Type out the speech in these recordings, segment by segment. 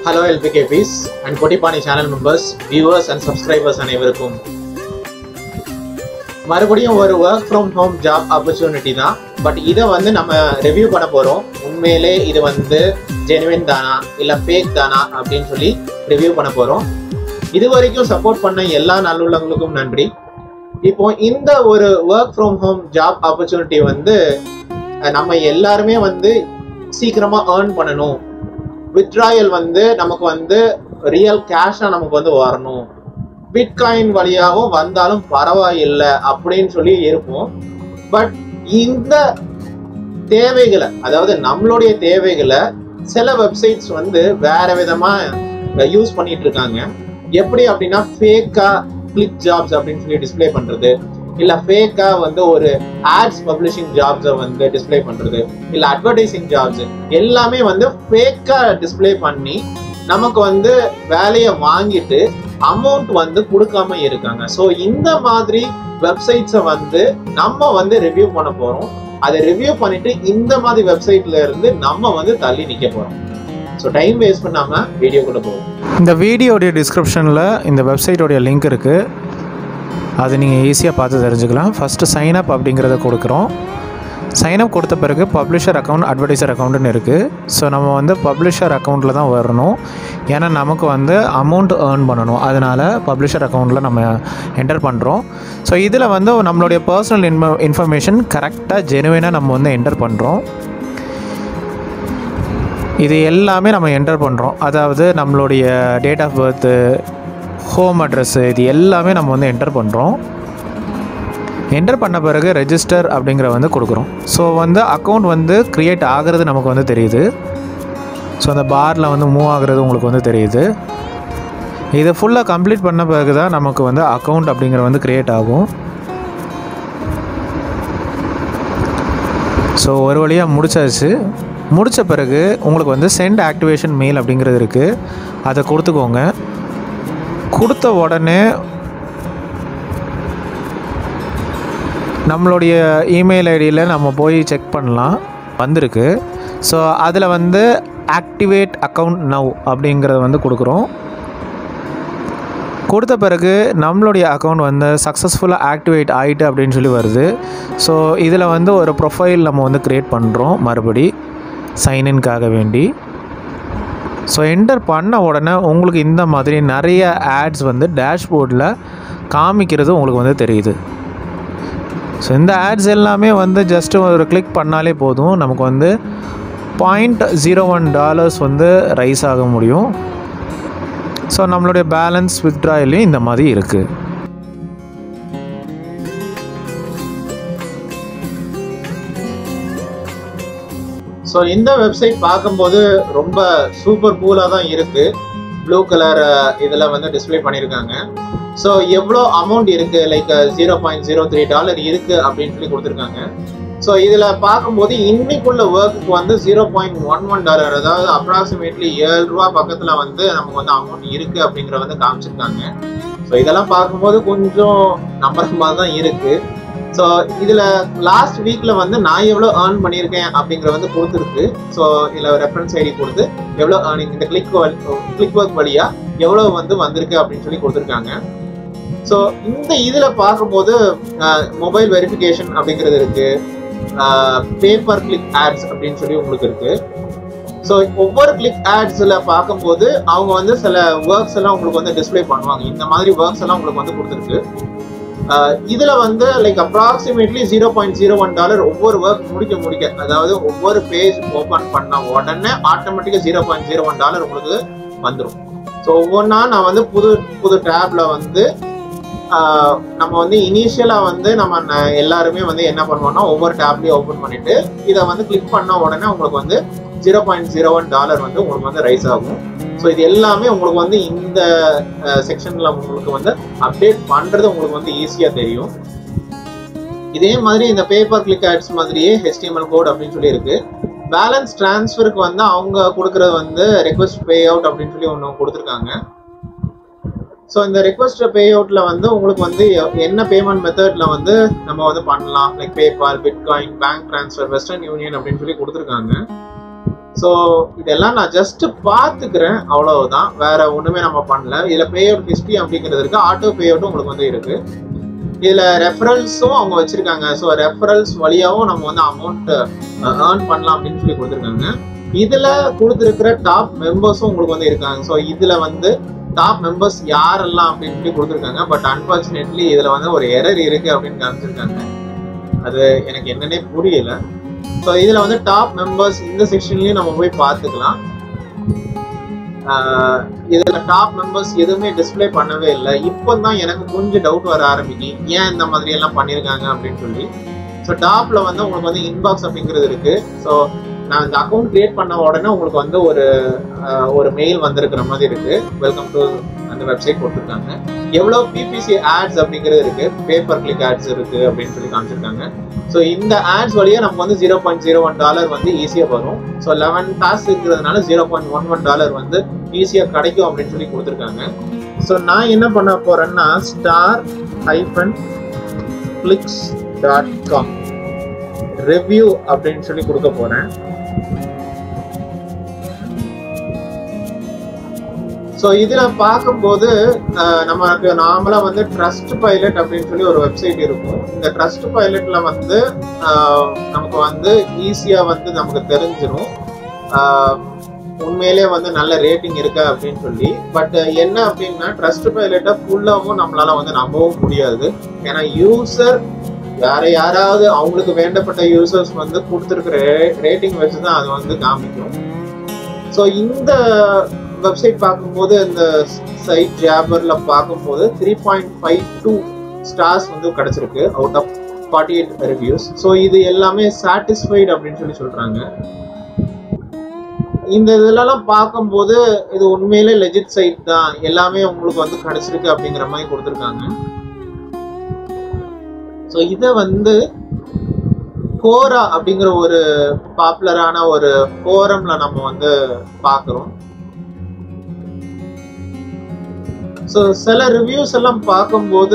hello எல்பிகேபிஸ் and கொட்டிப்பானி channel members viewers and subscribers அனைவருக்கும் மறுபடியும் ஒரு work from home job opportunity தான் பட் இதை வந்து நம்ம ரிவ்யூ பண்ண போகிறோம் உண்மையிலே இது வந்து ஜெனுவின் தானா இல்லை ஃபேக் தானா அப்படின்னு சொல்லி ரிவ்யூ பண்ண போகிறோம் இது வரைக்கும் சப்போர்ட் பண்ண எல்லா நல்லுள்ளவங்களுக்கும் நன்றி இப்போ இந்த ஒரு work from home job opportunity வந்து அஹ், நம்ம எல்லாருமே வந்து சீக்கிரமாக ஏர்ன் பண்ணணும் வித்ட்ராயல் வந்து நமக்கு வந்து ரியல் கேஷாக நமக்கு வந்து வரணும் பிட்காயின் வழியாகவும் வந்தாலும் பரவாயில்லை அப்படின்னு சொல்லி இருப்போம் பட் இந்த தேவைகளை அதாவது நம்மளுடைய தேவைகளை சில வெப்சைட்ஸ் வந்து வேற விதமா யூஸ் பண்ணிட்டு இருக்காங்க எப்படி அப்படின்னா ஃபேக்கா கிளிக் ஜாப்ஸ் அப்படின்னு சொல்லி டிஸ்ப்ளே பண்றது இல்ல ஃபேக்கா வந்து ஒரு ஆட்ஸ் பப்ளிஷிங் ஜாப்ஸை வந்து டிஸ்ப்ளே பண்றது இல்ல அட்வர்டைசிங் ஜாப்ஸ் எல்லாமே வந்து ஃபேக்கா டிஸ்ப்ளே பண்ணி நமக்கு வந்து வேலையை வாங்கிட்டு அமௌண்ட் வந்து கொடுக்காம இருக்காங்க ஸோ இந்த மாதிரி வெப்சைட்ஸை வந்து நம்ம வந்து ரிவ்யூ பண்ண போறோம் அதை ரிவ்யூ பண்ணிட்டு இந்த மாதிரி வெப்சைட்ல இருந்து நம்ம வந்து தள்ளி நிக்க போறோம் ஸோ டைம் வேஸ்ட் பண்ணாம வீடியோக்குள்ள போவோம் இந்த வீடியோடைய டிஸ்கிரிப்ஷனில் இந்த வெப்சைட்டோடைய லிங்க் இருக்குது அது நீங்கள் ஈஸியாக பார்த்து தெரிஞ்சுக்கலாம் ஃபஸ்ட்டு சைன் அப் அப்படிங்கிறத கொடுக்குறோம் சைன் அப் கொடுத்த பிறகு பப்ளிஷர் அக்கௌண்ட் அட்வர்டைசர் அக்கௌண்ட்டுன்னு இருக்குது ஸோ நம்ம வந்து பப்ளிஷர் அக்கௌண்ட்டில் தான் வரணும் ஏன்னா நமக்கு வந்து அமௌண்ட் ஏர்ன் பண்ணணும் அதனால் பப்ளிஷர் அக்கௌண்ட்டில் நம்ம என்டர் பண்ணுறோம் ஸோ இதில் வந்து நம்மளுடைய பர்சனல் இன்ஃப இன்ஃபர்மேஷன் கரெக்டாக ஜெனுவினாக நம்ம வந்து என்டர் பண்ணுறோம் இது எல்லாமே நம்ம என்டர் பண்ணுறோம் அதாவது நம்மளுடைய date of birth home address இது எல்லாமே நம்ம வந்து என்டர் பண்ணுறோம் என்டர் பண்ண பிறகு ரெஜிஸ்டர் அப்படிங்கிற வந்து கொடுக்குறோம் ஸோ வந்து அக்கௌண்ட் வந்து க்ரியேட் ஆகிறது நமக்கு வந்து தெரியுது ஸோ அந்த பாரில் வந்து மூவ் ஆகுறது உங்களுக்கு வந்து தெரியுது இதை ஃபுல்லாக கம்ப்ளீட் பண்ண பிறகு தான் நமக்கு வந்து அக்கௌண்ட் அப்படிங்கிற வந்து க்ரியேட் ஆகும் ஸோ ஒரு வழியாக முடிச்சாச்சு முடித்த பிறகு உங்களுக்கு வந்து சென்ட் ஆக்டிவேஷன் மெயில் அப்படிங்கிறது இருக்குது அதை கொடுத்துக்கோங்க கொடுத்த உடனே நம்மளுடைய இமெயில் ஐடியில் நம்ம போய் செக் பண்ணலாம் வந்திருக்கு ஸோ அதில் வந்து ஆக்டிவேட் அக்கௌண்ட் நவ் அப்படிங்கிறத வந்து கொடுக்குறோம் கொடுத்த பிறகு நம்மளுடைய அக்கௌண்ட் வந்து சக்ஸஸ்ஃபுல்லாக ஆக்டிவேட் ஆகிட்டு அப்படின்னு சொல்லி வருது ஸோ இதில் வந்து ஒரு ப்ரொஃபைல் நம்ம வந்து க்ரியேட் பண்ணுறோம் மறுபடி சைன்இன்காக வேண்டி ஸோ என்டர் பண்ண உடனே உங்களுக்கு இந்த மாதிரி நிறைய ஆட்ஸ் வந்து டேஷ்போர்டில் காமிக்கிறது உங்களுக்கு வந்து தெரியுது ஸோ இந்த ஆட்ஸ் எல்லாமே வந்து ஜஸ்ட் ஒரு கிளிக் பண்ணாலே போதும் நமக்கு வந்து பாயிண்ட் ஜீரோ ஒன் டாலர்ஸ் வந்து ரைஸ் ஆக முடியும் ஸோ நம்மளுடைய பேலன்ஸ் வித்ட்ராயிலையும் இந்த மாதிரி இருக்குது ஸோ இந்த வெப்சைட் பார்க்கும்போது ரொம்ப சூப்பர் கூலாக தான் இருக்கு ப்ளூ கலர் இதில் வந்து டிஸ்ப்ளே பண்ணியிருக்காங்க ஸோ எவ்வளோ அமௌண்ட் இருக்கு like zero point zero three dollar இருக்கு அப்படின்னு சொல்லி கொடுத்துருக்காங்க ஸோ இதில் பார்க்கும்போது இன்னைக்குள்ள ஒர்க்குக்கு வந்து zero point one one dollar அதாவது அப்ராக்சிமேட்லி ஏழு ரூபா பக்கத்தில் வந்து நமக்கு வந்து அமௌண்ட் இருக்கு அப்படிங்கிற வந்து காமிச்சிருக்காங்க ஸோ இதெல்லாம் பார்க்கும்போது கொஞ்சம் நம்புற மாதிரி தான் இருக்கு ஸோ இதில் லாஸ்ட் வீக்கில் வந்து நான் எவ்வளோ ஏர்ன் பண்ணியிருக்கேன் அப்படிங்கிற வந்து கொடுத்துருக்கு ஸோ இதில் ரெஃபரன்ஸ் ஐடி கொடுத்து எவ்வளோ ஏர்னிங் இந்த கிளிக் கிளிக் ஒர்க் வழியாக எவ்வளோ வந்து வந்திருக்கு அப்படின்னு சொல்லி கொடுத்துருக்காங்க ஸோ இந்த இதில் பார்க்கும்போது மொபைல் வெரிஃபிகேஷன் அப்படிங்கிறது இருக்கு பேப்பர் கிளிக் ஆட்ஸ் அப்படின்னு சொல்லி உங்களுக்கு இருக்கு ஸோ ஒவ்வொரு கிளிக் ஆட்ஸில் பார்க்கும்போது அவங்க வந்து சில ஒர்க்ஸ் எல்லாம் உங்களுக்கு வந்து டிஸ்ப்ளே பண்ணுவாங்க இந்த மாதிரி ஒர்க்ஸ் எல்லாம் உங்களுக்கு வந்து கொடுத்துருக்கு ஆஹ் இதுல வந்து like approximately zero point zero one dollar ஒவ்வொரு ஒர்க் முடிக்க முடிக்க அதாவது ஒவ்வொரு பேஜ் ஓபன் பண்ண உடனே ஆட்டோமேட்டிக்கா zero point zero one dollar உங்களுக்கு வந்துடும் ஸோ ஒவ்வொன்றா நான் வந்து புது புது டேப்ல வந்து ஆஹ் நம்ம வந்து இனிஷியலா வந்து நம்ம ந- எல்லாருமே வந்து என்ன பண்ணுவோம்னா ஒவ்வொரு டேப்லயும் ஓபன் பண்ணிட்டு இதை வந்து கிளிக் பண்ண உடனே உங்களுக்கு வந்து zero point zero one dollar வந்து உங்களுக்கு வந்து ரைஸ் ஆகும் ஸோ இது எல்லாமே உங்களுக்கு வந்து இந்த செக்ஷன்ல உங்களுக்கு வந்து அப்டேட் பண்றது உங்களுக்கு வந்து ஈஸியா தெரியும் இதே மாதிரி இந்த பேப்பர் கிளிக் ஆட்ஸ் மாதிரியே HTML கோட் அப்படின்னு சொல்லி இருக்கு பேலன்ஸ் டிரான்ஸ்ஃபருக்கு வந்து அவங்க கொடுக்கறது வந்து ரெக்வஸ்ட் பே அவுட் அப்படின்னு சொல்லி ஒன்று கொடுத்துருக்காங்க ஸோ இந்த ரெக்வஸ்ட் பே அவுட்ல வந்து உங்களுக்கு வந்து எ- என்ன பேமெண்ட் மெத்தட்ல வந்து நம்ம வந்து பண்ணலாம் like PayPal bitcoin bank transfer Western Union அப்படின்னு சொல்லி கொடுத்துருக்காங்க ஸோ இதெல்லாம் நான் ஜஸ்ட் பார்த்துக்கிறேன் அவ்வளவுதான் வேற ஒண்ணுமே நம்ம பண்ணல இதுல பே அவுட் ஹிஸ்ட்ரி அப்படிங்கிறது இருக்கு ஆட்டோ பே அவுட்டும் உங்களுக்கு வந்து இருக்கு இதுல ரெஃபரல்ஸும் அவங்க வச்சிருக்காங்க ஸோ ரெஃபரல்ஸ் வழியாவும் நம்ம வந்து அமௌண்ட் ஏர்ன் பண்ணலாம் அப்படின்னு சொல்லி கொடுத்துருக்காங்க இதுல கொடுத்துருக்கிற டாப் மெம்பர்ஸும் உங்களுக்கு வந்து இருக்காங்க ஸோ இதுல வந்து டாப் மெம்பர்ஸ் யாரெல்லாம் அப்படின்னு சொல்லி கொடுத்துருக்காங்க பட் அன்பார்ச்சுனேட்லி இதுல வந்து ஒரு எரர் இருக்கு அப்படின்னு காமிச்சிருக்காங்க அது எனக்கு என்னன்னே புரியல ஸோ இதுல வந்து டாப் மெம்பர்ஸ் இந்த செக்ஷன்லயும் நம்ம போய் பார்த்துக்கலாம் ஆஹ் இதுல டாப் மெம்பர்ஸ் எதுவுமே டிஸ்ப்ளே பண்ணவே இல்லை இப்போ தான் எனக்கு கொஞ்சம் டவுட் வர ஆரம்பிக்கு ஏன் இந்த மாதிரி எல்லாம் பண்ணியிருக்காங்க அப்படின்னு சொல்லி ஸோ டாப்ல வந்து உங்களுக்கு வந்து இன்பாக்ஸ் அப்படிங்கிறது இருக்கு ஸோ நான் இந்த அக்கௌண்ட் கிரியேட் பண்ண உடனே உங்களுக்கு வந்து ஒரு ஆஹ் ஒரு மெயில் வந்திருக்கிற மாதிரி இருக்கு வெல்கம் டு அந்த வெப்சைட் போட்டிருக்காங்க எவ்வளோ பிபிசி ஆட்ஸ் அப்படிங்கிறது இருக்கு பேப்பர் கிளிக் ஆட்ஸ் இருக்கு அப்படின்னு சொல்லி காமிச்சிருக்காங்க ஸோ இந்த ஆட்ஸ் வழியா நமக்கு வந்து zero point zero one dollar வந்து ஈஸியாக வரும் ஸோ லெவன் டாஸ்க் இருக்கிறதுனால zero point one one dollar வந்து ஈஸியாக கிடைக்கும் அப்படின்னு சொல்லி கொடுத்துருக்காங்க ஸோ நான் என்ன பண்ண போறேன்னா star hyphen clicks dot com review அப்படின்னு சொல்லி கொடுக்க போறேன் ஸோ இதுல பார்க்கும்போது அஹ், நமக்கு நார்மலா வந்து ட்ரஸ்ட் பைலட் அப்படின்னு சொல்லி ஒரு வெப்சைட் இருக்கும் இந்த ட்ரஸ்ட் பைலட்ல வந்து அஹ், நமக்கு வந்து ஈஸியா வந்து நமக்கு தெரிஞ்சிடும் அஹ், உண்மையிலே வந்து நல்ல ரேட்டிங் இருக்கா அப்படின்னு சொல்லி பட் என்ன அப்படின்னா ட்ரஸ்ட் பைலட்டை ஃபுல்லாகவும் நம்மளால வந்து நம்பவும் முடியாது ஏன்னா யூசர் வேற யாராவது அவங்களுக்கு வேண்டப்பட்ட யூசர்ஸ் வந்து கொடுத்துருக்கிற ரேட்டிங் வச்சு தான் அது வந்து காமிக்கும் ஸோ இந்த வெப்சைட் பார்க்கும்போது இந்த சைட் ஜாபர்ல பார்க்கும்போது three point five two stars வந்து கிடைச்சிருக்கு out of forty eight reviews so இது எல்லாமே சாட்டிஸ்ஃபைடு அப்படின்னு சொல்லி சொல்றாங்க இந்த இதுலலாம் பார்க்கும்போது இது உண்மையிலே லெஜிட் சைட் தான் எல்லாமே உங்களுக்கு வந்து கிடைச்சிருக்கு அப்படிங்கிற மாதிரி கொடுத்துருக்காங்க ஸோ இதை வந்து கோரா அப்படிங்கிற ஒரு பாப்புலரான ஒரு ஃபோரம்ல நம்ம வந்து பார்க்குறோம் ஸோ சில ரிவ்யூஸ் எல்லாம் பார்க்கும்போது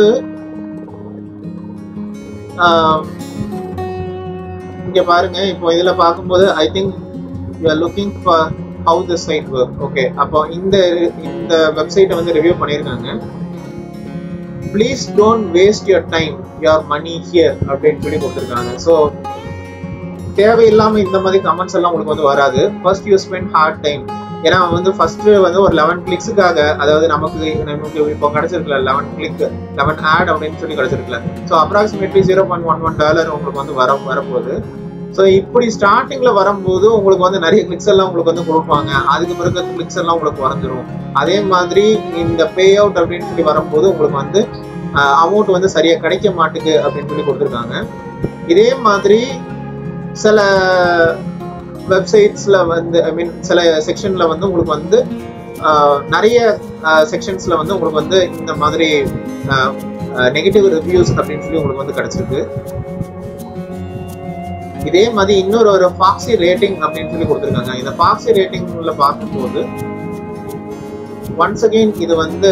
ஆஹ், இங்க பாருங்க இப்போ இதுல பார்க்கும்போது I think you are looking for how the site work okay அப்போ இந்த இந்த வெப்சைட்டை வந்து ரிவ்யூ பண்ணியிருக்காங்க please don't waste your time your money here அப்படின்னு சொல்லி கொடுத்துருக்காங்க ஸோ தேவையில்லாம இந்த மாதிரி கமெண்ட்ஸ் எல்லாம் உங்களுக்கு வந்து வராது first you spend hard time ஏன்னா வந்து ஃபர்ஸ்ட் வந்து ஒரு லெவன் கிளிக்ஸுக்காக அதாவது நமக்கு நமக்கு இப்போ கிடைச்சிருக்கல லெவன் கிளிக் லெவன் ஆட் அப்படின்னு சொல்லி கிடைச்சிருக்கல so approximately zero point one one dollar உங்களுக்கு வந்து வர வரப்போகுது ஸோ இப்படி ஸ்டார்டிங்ல வரும்போது உங்களுக்கு வந்து நிறைய கிளிக்ஸ் எல்லாம் உங்களுக்கு வந்து கொடுப்பாங்க அதுக்கு பிறகு கிளிக்ஸ் எல்லாம் உங்களுக்கு குறைஞ்சிரும் அதே மாதிரி இந்த பே அவுட் அப்படின்னு சொல்லி வரும்போது உங்களுக்கு வந்து அமௌண்ட் வந்து சரியா கிடைக்க மாட்டுக்கு அப்படின்னு சொல்லி கொடுத்துருக்காங்க இதே மாதிரி சில வெப்சைட்ஸ்ல வந்து ஐ மீன் சில செக்ஷன்ல வந்து உங்களுக்கு வந்து ஆஹ், நிறைய செக்ஷன்ஸ்ல வந்து உங்களுக்கு வந்து இந்த மாதிரி நெகட்டிவ் ரிவ்யூஸ் அப்படின்னு சொல்லி உங்களுக்கு வந்து கிடைச்சிருக்கு இதே மாதிரி இன்னொரு ஒரு ஃபாக்ஸி ரேட்டிங் அப்படின்னு சொல்லி கொடுத்துருக்காங்க இந்த ஃபாக்ஸி ரேட்டிங்ல பார்க்கும்போது ஒன்ஸ் அகெயின் இது வந்து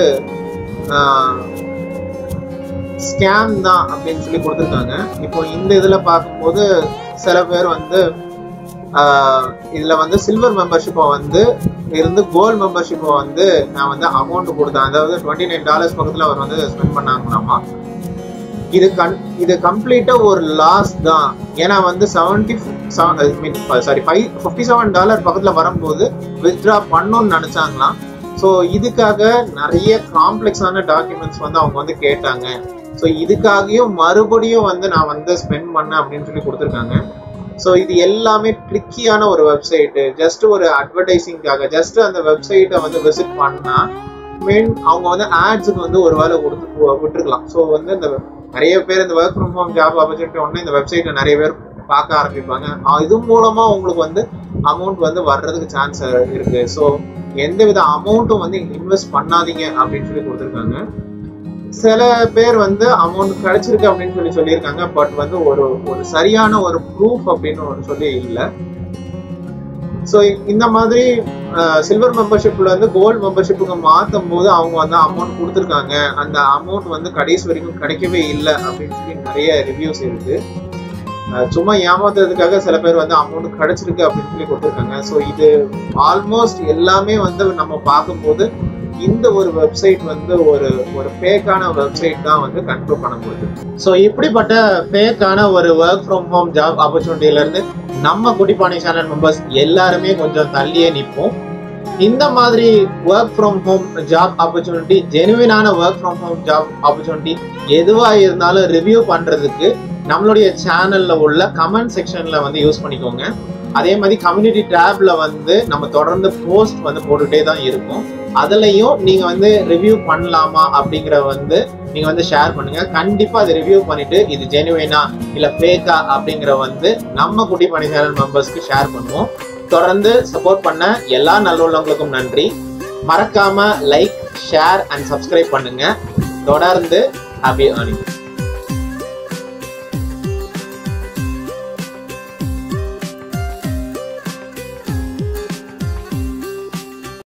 ஸ்கேம் தான் அப்படின்னு சொல்லி கொடுத்துருக்காங்க இப்போ இந்த இதுல பார்க்கும்போது சில பேர் வந்து ஆஹ், இதுல வந்து சில்வர் மெம்பர்ஷிப்பை வந்து இருந்து கோல்டு மெம்பர்ஷிப்பை வந்து நான் வந்து அமௌண்ட் கொடுத்தேன் அதாவது டுவெண்ட்டி நைன் டாலர்ஸ் பக்கத்துல அவர் வந்து ஸ்பெண்ட் பண்ணாங்களாமா இது கன் இது கம்ப்ளீட்டா ஒரு லாஸ் தான் ஏன்னா வந்து seventy mean sorry five fifty seven dollar பக்கத்துல வரும்போது வித்ட்ரா பண்ணணும்னு நினைச்சாங்களாம் ஸோ இதுக்காக நிறைய காம்ப்ளெக்ஸான டாக்குமெண்ட்ஸ் வந்து அவங்க வந்து கேட்டாங்க ஸோ இதுக்காகவும் மறுபடியும் வந்து நான் வந்து ஸ்பெண்ட் பண்ணேன் அப்படின்னு சொல்லி கொடுத்துருக்காங்க ஸோ இது எல்லாமே ட்ரிக்கியான ஒரு வெப்சைட்டு ஜஸ்ட் ஒரு அட்வர்டைசிங்காக ஜஸ்ட் அந்த வெப்சைட்டை வந்து விசிட் பண்ணா மீன் அவங்க வந்து ஆட்ஸுக்கு வந்து ஒரு வேலை கொடுத்து வு- விட்டுருக்கலாம் ஸோ வந்து இந்த நிறைய பேர் இந்த work from home job opportunity ஒன்று இந்த வெப்சைட்டை நிறைய பேர் பார்க்க ஆரம்பிப்பாங்க அஹ் இது மூலமா உங்களுக்கு வந்து அமௌண்ட் வந்து வர்றதுக்கு சான்ஸ் இருக்கு ஸோ எந்த வித அமௌண்ட்டும் வந்து இன்வெஸ்ட் பண்ணாதீங்க அப்படின்னு சொல்லி கொடுத்துருக்காங்க சில பேர் வந்து அமௌண்ட் கிடைச்சிருக்கு அப்படின்னு சொல்லி சொல்லியிருக்காங்க பட் வந்து ஒரு ஒரு சரியான ஒரு ப்ரூஃப் அப்படின்னு ஒரு சொல்லி இல்லை ஸோ இந்த மாதிரி சில்வர் மெம்பர்ஷிப்ல இருந்து கோல்டு மெம்பர்ஷிப்புக்கு மாற்றும் போது அவங்க வந்து அமௌண்ட் கொடுத்துருக்காங்க அந்த அமௌண்ட் வந்து கடைசி வரைக்கும் கிடைக்கவே இல்லை அப்படின்னு சொல்லி நிறைய ரிவ்யூஸ் இருக்கு அஹ் சும்மா ஏமாத்துறதுக்காக சில பேர் வந்து அமௌண்ட் கிடைச்சிருக்கு அப்படின்னு சொல்லி கொடுத்துருக்காங்க ஸோ இது ஆல்மோஸ்ட் எல்லாமே வந்து நம்ம பார்க்கும்போது இந்த ஒரு வெப்சைட் வந்து ஒரு ஒரு ஃபேக்கான வெப்சைட் தான் வந்து கண்ட்ரோல் பண்ண முடியுது ஸோ இப்படிப்பட்ட ஃபேக்கான ஒரு ஒர்க் ஃப்ரம் ஹோம் ஜாப் ஆப்பர்ச்சுனிட்டில இருந்து நம்ம குட்டிப்பானை சேனல் மெம்பர்ஸ் எல்லாருமே கொஞ்சம் தள்ளியே நிற்போம் இந்த மாதிரி work from home job opportunity ஜெனுவினான work from home job opportunity எதுவா இருந்தாலும் ரிவ்யூ பண்றதுக்கு நம்மளுடைய சேனல்ல உள்ள கமெண்ட் செக்ஷன்ல வந்து யூஸ் பண்ணிக்கோங்க அதே மாதிரி கம்யூனிட்டி டேப்ல வந்து நம்ம தொடர்ந்து போஸ்ட் வந்து போட்டுட்டே தான் இருக்கும் அதுலயும் நீங்க வந்து ரிவ்யூ பண்ணலாமா அப்படிங்கிற வந்து நீங்க வந்து ஷேர் பண்ணுங்க கண்டிப்பா அதை ரிவ்யூ பண்ணிட்டு இது ஜெனுவினா இல்ல ஃபேக்கா அப்படிங்கிற வந்து நம்ம குட்டி பணி சேனல் மெம்பர்ஸ்க்கு ஷேர் பண்ணுவோம் தொடர்ந்து சப்போர்ட் பண்ண எல்லா நல்லுள்ளவங்களுக்கும் நன்றி மறக்காம லைக் ஷேர் அண்ட் சப்ஸ்கிரைப் பண்ணுங்க தொடர்ந்து ஹாப்பி ஏர்னிங்